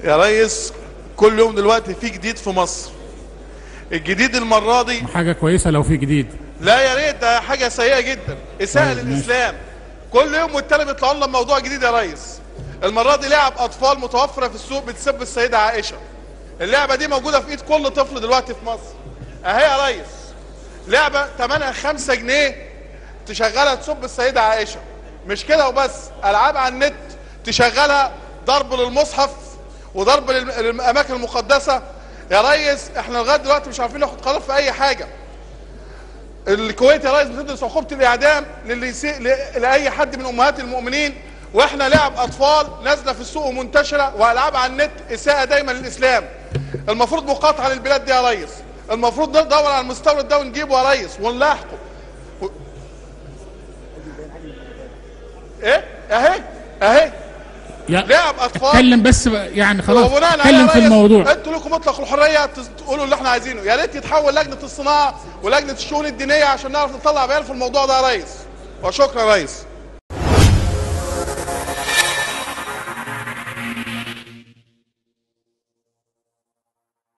يا ريس كل يوم دلوقتي في جديد في مصر الجديد المرة دي حاجة كويسة لو في جديد لا يا ريت ده حاجة سيئة جدا إساءة طيب، للإسلام كل يوم والتاني بيطلعوا لنا موضوع جديد يا ريس المرة دي لعب أطفال متوفرة في السوق بتسب السيدة عائشة اللعبة دي موجودة في إيد كل طفل دلوقتي في مصر أهي يا ريس لعبة ثمنها 5 جنيه تشغلها تسب السيدة عائشة مش كده وبس ألعاب على النت تشغلها ضرب للمصحف وضرب للم- للأماكن المقدسة يا ريس احنا لغاية دلوقتي مش عارفين ناخد قرار في أي حاجة الكويت يا ريس بتدرس عقوبة الإعدام للي يسيء ل- لأي حد من أمهات المؤمنين واحنا لعب أطفال نازلة في السوق ومنتشرة وألعاب على النت إساءة دايما للإسلام المفروض مقاطعة للبلاد دي يا ريس المفروض ندور على المستورد ده ونجيبه يا ريس ونلاحقه و... ايه اهي اهي يا لعب أطفال. اتكلم بس بقى، يعني خلاص وبناء عليه اتكلم يا في ريس الموضوع انتوا لكم مطلق الحريه تز- تقولوا اللي احنا عايزينه يا ريت يتحول لجنه الصناعه ولجنه الشؤون الدينيه عشان نعرف نطلع بيان في الموضوع ده يا ريس وشكرا يا ريس